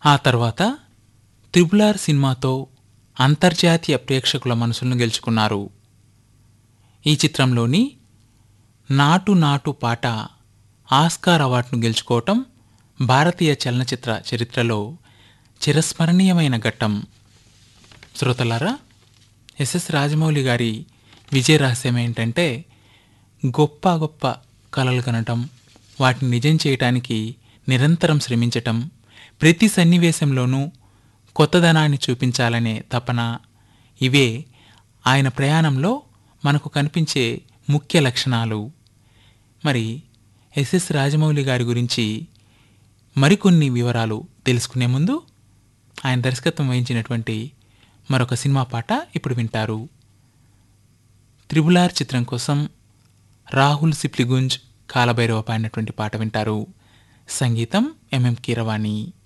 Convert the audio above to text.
ఆ తర్వాత త్రిబులార్ సినిమాతో అంతర్జాతీయ ప్రేక్షకుల మనసులను గెలుచుకున్నారు ఈ చిత్రంలోని నాటు నాటు పాట ఆస్కార్ అవార్డును గెలుచుకోవటం భారతీయ చలనచిత్ర చరిత్రలో చిరస్మరణీయమైన ఘట్టం శ్రోతలారా ఎస్ఎస్ రాజమౌళి గారి విజయ రహస్యం ఏంటంటే గొప్ప గొప్ప కలలు కనటం వాటిని నిజం చేయటానికి నిరంతరం శ్రమించటం ప్రతి సన్నివేశంలోనూ కొత్తదనాన్ని చూపించాలనే తపన ఇవే ఆయన ప్రయాణంలో మనకు కనిపించే ముఖ్య లక్షణాలు మరి ఎస్ఎస్ రాజమౌళి గారి గురించి మరికొన్ని వివరాలు తెలుసుకునే ముందు ఆయన దర్శకత్వం వహించినటువంటి మరొక సినిమా పాట ఇప్పుడు వింటారు త్రిబులార్ చిత్రం కోసం రాహుల్ సిప్లిగుంజ్ కాలభైరవ పాడినటువంటి పాట వింటారు సంగీతం ఎంఎం కీరవాణి